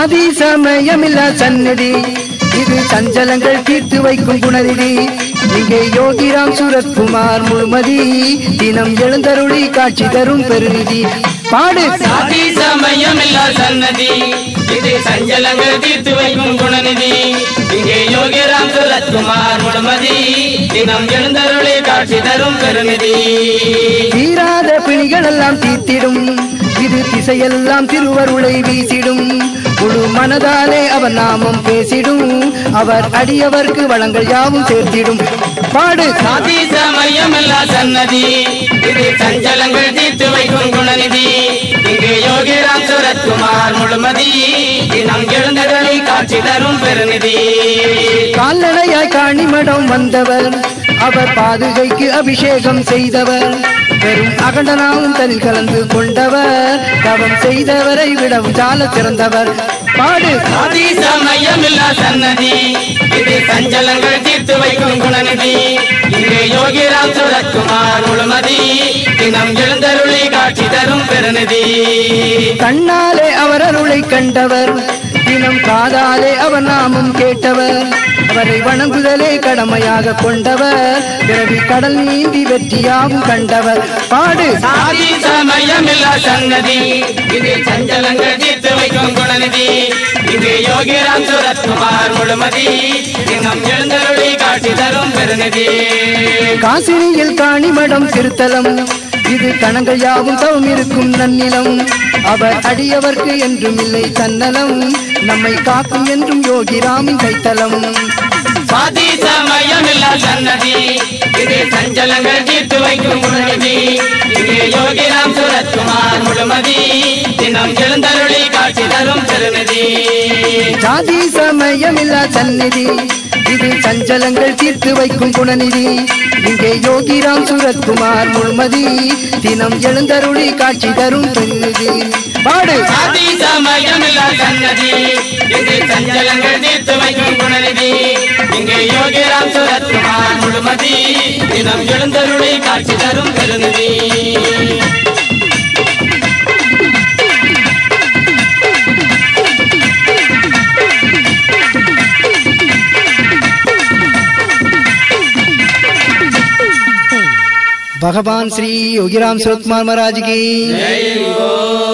சாதி சமயமில்லா சன்னதி இது சஞ்சலங்கள் தீர்த்து வைக்கும் குணநிதி இங்கே யோகிராம் சுரத்குமார் முழுமதி தினம் எழுந்தருளி காட்சி தரும் பெருநிதி பாடு சாதி சமயம் இல்லா சன்னதி இது சஞ்சலங்கள் தீர்த்து வைக்கும் குணநிதி இங்கே யோகிராம் சுரத்குமார் முழுமதி தினம் எழுந்தருளை காட்சி தரும் பெருநிதி தீராத பிணிகள் எல்லாம் தீர்த்திடும் இது திசையெல்லாம் திருவருளை வீசிடும் முழு மனதாலே அவர் நாமம் பேசிடும் அவர் அடியவர்க்கு வளங்கள் யாவும் சேர்த்திடும் பாடு சாதி சமயம் இல்லா சன்னதி இது சஞ்சலங்கள் தீர்த்து வைக்கும் குணநிதி இங்கே யோகிராம் சுரத்குமார் முழுமதி தினம் எழுந்தருளை காட்சி தரும் பெருநிதி கால்நடையாய் காணிமடம் வந்தவர் அவர் பாதுகைக்கு அபிஷேகம் செய்தவர் பெரும் அகண்டனாவும் தனில் கலந்து கொண்டவர் தவம் செய்தவரை விடவும் சால சிறந்தவர் பாடு சாதி சமயம் இல்லா சன்னதி இது சஞ்சலங்கள் தீர்த்து வைக்கும் குணநிதி இங்கே யோகிராம் சுரத்குமார் முழுமதி தினம் எழுந்தருளை காட்சி தரும் பெருநிதி கண்ணாலே அவர் அருளை கண்டவர் தினம் காதாலே அவர் நாமம் கேட்டவர் அவரை வணங்குதலே கடமையாக கொண்டவர் பிறவி கடல் நீந்தி வெற்றியாகும் கண்டவர் பாடு சாதி சமயம் இல்லா சன்னதி இது சஞ்சலங்கள் தீர்த்து வைக்கும் குணநிதி இது யோகிராம் சுரத்குமார் முழுமதி தினம் எழுந்தருளை காட்சி தரும் பெருநிதி காசினியில் காணிமடம் திருத்தலம் இது கணங்கள் யாவும் தவம் இருக்கும் நன்னிலம் அவர் அடியவர்க்கு என்றும் இல்லை தன்னலம் நம்மை காக்கும் என்றும் யோகிராமின் கைத்தலம் சாதி சமயம் இல்லா சன்னதி இது சஞ்சலங்கள் தீர்த்து வைக்கும் குணநிதி இங்கே யோகிராம் சுரத்குமார் முழுமதி தினம் எழுந்தருளை காட்சி தரும் பெருநிதி ஜாதி சமயமில்லா சந்நிதி இது சஞ்சலங்கள் தீர்த்து வைக்கும் குணநிதி இங்கே யோகிராம் சுரத்குமார் முழுமதி தினம் எழுந்தருளி காட்சி தரும் பெருநிதி பாடு சாதி சமயம் இல்லா சன்னதி இது சஞ்சலங்கள் தீர்த்து வைக்கும் குணநிதி இங்கே யோகிராம் சுரத்குமார் முழுமதி தினம் எழுந்தருளை காட்சி தரும் பெருநிதி भगवान श्री योगीराम सुरतकुमार महाराज की ஜெய் ஓ